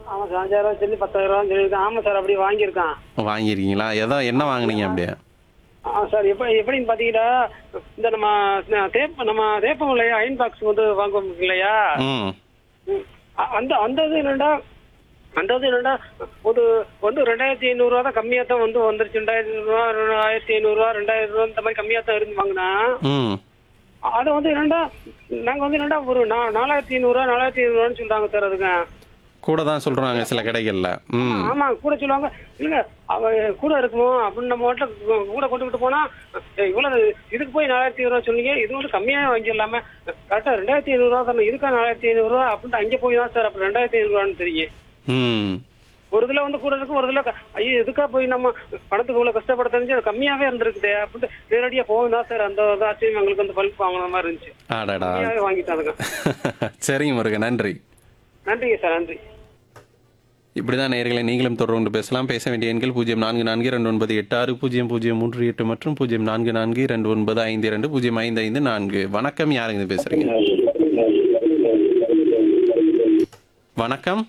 ஆமா சார் அஞ்சாயிரம் ரூபாய் சொல்லி பத்தாயிரம் ரூபாய் சொல்லியிருக்கான் ஆமா சார் அப்படி வாங்கியிருக்கான் வாங்கியிருக்கீங்களா ஏதோ என்ன வாங்குனீங்க அப்படியே ஆ சார் எப்படி எப்படின்னு பாத்தீங்கன்னா இந்த நம்ம ந- தேப்ப நம்ம தேப்பம் இல்லையா அயன் பாக்ஸ் வந்து வாங்குவோம் இல்லையா ம் ம். அ- அந்த அந்த இது என்னடா அந்த இது என்னடா ஒரு வந்து ரெண்டாயிரத்தி ஐநூறுரூவா தான் கம்மியாக தான் வந்து வந்துருச்சு ரெண்டாயிரத்தி ஐநூறுரூவா ஆயிரத்தி ஐநூறுரூவா ரெண்டாயிரம் ரூபா இந்த மாதிரி கம்மியாக தான் இருந்து வாங்கினா ம் அதை வந்து என்னடா நாங்கள் வந்து என்னடா ஒரு நா நாலாயிரத்தி ஐநூறுரூவா நாலாயிரத்தி ஐநூறுரூவான்னு சொல்கிறாங்க சார் அதுங்க கூட தான் சொல்றாங்க சில கடைகள்ல ம் ஆமா கூட சொல்லுவாங்க இல்ல அவ கூட இருக்குமோ அப்படின்னு நம்ம மட்டும் கூட கொண்டுகிட்டு போனா ஏய், இவ்வளவு இதுக்கு போய் நாலாயிரத்தி ஐநூறு சொன்னீங்க இது வந்து கம்மியாக வாங்கிடலாமே கரெக்டா ரெண்டாயிரத்தி ஐநூறு ரூபா தானே இதுக்கா நாலாயிரத்தி ஐநூறு ரூபா அப்படின்ட்டு அங்கே போய் தான் சார் அப்ப ரெண்டாயிரத்தி ஐநூறு ரூபான்னு தெரியும் ம் ஒரு இதுல வந்து கூட இருக்கு ஒரு இதுல க- ஐயோ இதுக்கா போய் நம்ம பணத்துக்கு இவ்வளவு கஷ்டப்பட தெரிஞ்சு அது கம்மியாவே இருந்திருக்குதே அப்படின்ட்டு நேரடியா போகும் தான் சார் அந்த இது ஆச்சரியம் எங்களுக்கு வந்து பல்ப் வாங்கின மாதிரி இருந்துச்சு ஆடாடா கம்மியாவே வாங்கிட்டாங்க சரிங்க முருகன் நன்றி நன்றிங்க சார் நன்றி இப்படிதான் நேயர்களை நீங்களும் தொடர்ந்து பேசலாம் பேச வேண்டிய எண்கள் பூஜ்ஜியம் நான்கு நான்கு ரெண்டு ஒன்பது எட்டு ஆறு பூஜ்ஜியம் பூஜ்ஜியம் மூன்று எட்டு மற்றும் பூஜ்ஜியம் நான்கு நான்கு ரெண்டு ஒன்பது ஐந்து இரண்டு பூஜ்ஜியம் ஐந்து ஐந்து நான்கு வணக்கம் யாருங்க இது பேசுறீங்க வணக்கம்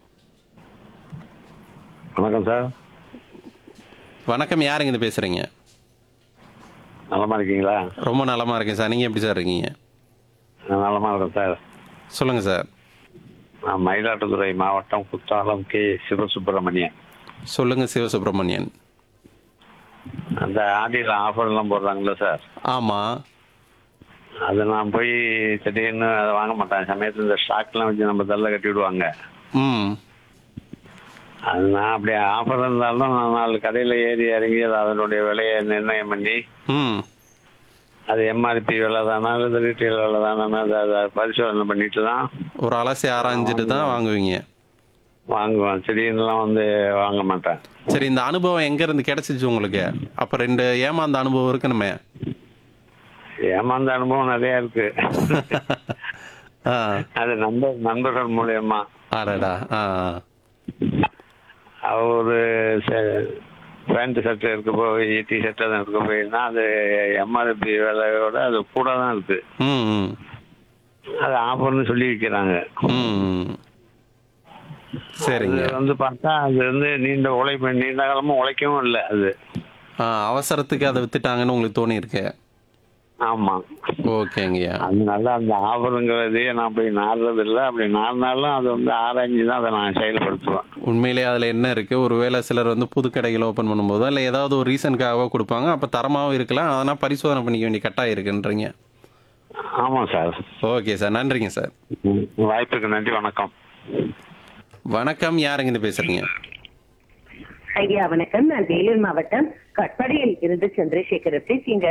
வணக்கம் சார் வணக்கம் யாருங்க இது பேசுறீங்க நலமா இருக்கீங்களா ரொம்ப நலமா இருக்கேன் சார் நீங்க எப்படி சார் இருக்கீங்க நான் நலமா இருக்கேன் சார் சொல்லுங்க சார் நான் மயிலாடுதுறை மாவட்டம் குத்தாலம் கே சிவசுப்பிரமணியன் சொல்லுங்க சிவசுப்பிரமணியன் அந்த ஆடியில் ஆஃபர் எல்லாம் போடுறாங்களே சார் ஆமா அது நான் போய் திடீர்னு அதை வாங்க மாட்டேன் சமயத்தில் இந்த ஸ்டாக்லாம் வச்சு நம்ம தள்ள கட்டி விடுவாங்க ம் அது நான் அப்படியே ஆஃபர் இருந்தாலும் நான் நாலு கடையில் ஏறி இறங்கி அது அதனுடைய விலையை நிர்ணயம் பண்ணி ம் அது எம்ஆர்பி விலை தானா இல்லை ரீட்டைல் விலை தானே அதை அதை பரிசோதனை பண்ணிட்டு தான் ஒரு அலசி ஆராய்ஞ்சிட்டு தான் வாங்குவீங்க வாங்குவேன் திடீர்னுலாம் வந்து வாங்க மாட்டேன் சரி இந்த அனுபவம் எங்க இருந்து கிடைச்சிச்சு உங்களுக்கு அப்ப ரெண்டு ஏமாந்த அனுபவம் இருக்கணுமே ஏமாந்த அனுபவம் நிறைய இருக்கு ஆ அது நண்பர் நண்பர்கள் மூலியமா ஆடாடா ஆ ஒரு பேண்ட் ஷர்ட் இருக்க போய் டி ஷர்ட் தான் இருக்க போயின்னா அது எம்ஆர்பி விலையோட அது கூட தான் இருக்கு ம் ம் அது ஆஃபர்னு சொல்லி விற்கிறாங்க ம் சரிங்க அது வந்து பார்த்தா அது வந்து நீண்ட உழைப்பு நீண்ட காலமா உழைக்கவும் இல்லை அது ஆ அவசரத்துக்கு அதை வித்துட்டாங்கன்னு உங்களுக்கு தோணி இருக்கு ஆமா ஓகேங்கய்யா அதனால அந்த ஆஃபருங்கிறதையே நான் போய் நாடுறது இல்லை அப்படி நாடினாலும் அது வந்து ஆராய்ஞ்சு தான் அதை நான் செயல்படுத்துவேன் உண்மையிலேயே அதில் என்ன இருக்குது ஒருவேளை சிலர் வந்து புது கடைகள் ஓப்பன் பண்ணும்போதோ இல்லை ஏதாவது ஒரு ரீசனுக்காகவோ கொடுப்பாங்க அப்போ தரமாகவும் இருக்கலாம் அதனால் பரிசோதனை பண்ணிக்க வேண்டிய கட்டாயம் இருக்குன்றீங்க ஆமாம் சார் ஓகே சார் நன்றிங்க சார் ம், வாய்ப்புக்கு நன்றி வணக்கம் வணக்கம் யாருங்க இது பேசுகிறீங்க ஐயா வணக்கம் நான் வேலூர் மாவட்டம் கட்படியில் இருந்து சந்திரசேகர் எப்படி இருக்கீங்க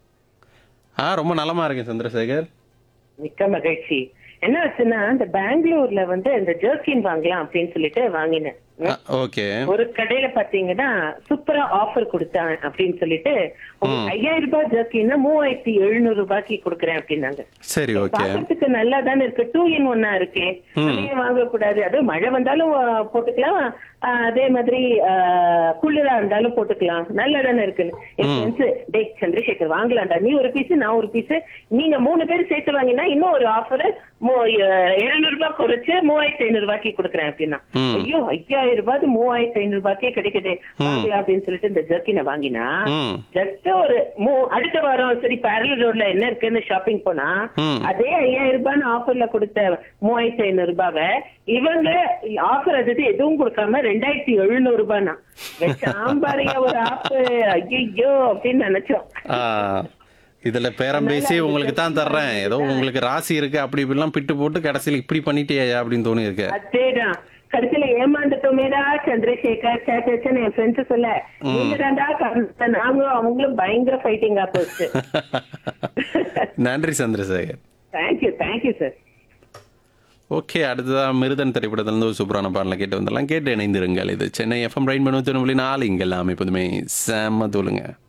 ஆ ரொம்ப நலமா இருக்கேன் சந்திரசேகர் மிக்க மகிழ்ச்சி என்ன ஆச்சுன்னா இந்த பெங்களூர்ல வந்து இந்த ஜெர்கின் வாங்கலாம் அப்படின்னு சொல்லிட்டு வாங்கினேன் ஆ, ஓகே ஒரு கடையில பாத்தீங்கன்னா சூப்பரா ஆஃபர் கொடுத்தாங்க அப்படின்னு சொல்லிட்டு ஒரு ஐயாயிரம் ரூபாய் ஜெர்கின்னா மூவாயிரத்தி எழுநூறு ரூபாய்க்கு கொடுக்குறேன் அப்படின்னாங்க சரி ஓகே பாக்கிறதுக்கு நல்லா தானே இருக்கு டூ இன் ஒன்னா இருக்கே அதையே வாங்க கூடாது அது மழை வந்தாலும் ஆ, போட்டுக்கலாம் ஆ, அதே மாதிரி ஆ, குளிரா இருந்தாலும் போட்டுக்கலாம் நல்லா தானே இருக்குன்னு என் ஃப்ரெண்ட்ஸ் டே சந்திரசேகர் வாங்கலாம்டா நீ ஒரு பீஸ் நான் ஒரு பீஸ் நீங்க மூணு பேர் சேர்த்து வாங்கினா இன்னும் ஒரு ஆஃபர் இருநூறு ரூபாய் குறைச்சு மூவாயிரத்தி ஐநூறு ரூபாய்க்கு கொடுக்குறேன் அப்படின்னா ம். ஐயோ ஐயாயிரம் ரூபாய் மூவாயிரத்தி ஐநூறு ரூபாய்க்கே கிடைக்குது வாங்கலாம் அப்படின்னு சொல்லிட்டு இந்த ஜர்க்கினை வாங்கினா ம் ஜஸ்ட் ஒரு மூ- அடுத்த வாரம் சரி பேரல் ரோட்ல என்ன இருக்குன்னு ஷாப்பிங் போனா ம். அதே ஐயாயிரம் ரூபான்னு ஆஃபர்ல கொடுத்த மூவாயிரத்தி ஐநூறு ரூபாவை இவங்க ஆஃபர் அது எதுவும் கொடுக்காம ரெண்டாயிரத்தி எழுநூறு ரூபாய்னா சாம்பாரைய ஒரு ஆப் ஐயோ அப்படின்னு நினைச்சோம் ஆ இதுல பேரம் பேசி உங்களுக்கு தான் தர்றேன் ஏதோ உங்களுக்கு ராசி இருக்கு அப்படி இப்படிலாம் பிட்டு போட்டு கடைசியில் இப்படி பண்ணிட்டே அப்படின்னு தோணி இருக்கு அதேதான் கடைசியில ஏமாந்துட்டோமேடா சந்திரசேகர் சேச்சன் என் ஃப்ரெண்ட்ஸ் சொல்ல நீங்க தாண்டா காரணம். நாங்களும் அவங்களும் பயங்கர ஃபைட்டிங்கா போச்சு நன்றி Chandrasekhar thank you thank you sir okay அடுத்ததா மிருதன் திரைப்படத்திலிருந்து ஒரு சூப்பரான பாடலை கேட்டு வந்துடலாம் கேட்டு இணைந்திருங்கள் இது சென்னை எஃப்எம் ரைன் பண்ணி நாலு இங்கெல்லாம் எப்போதுமே செம்ம தோலுங்க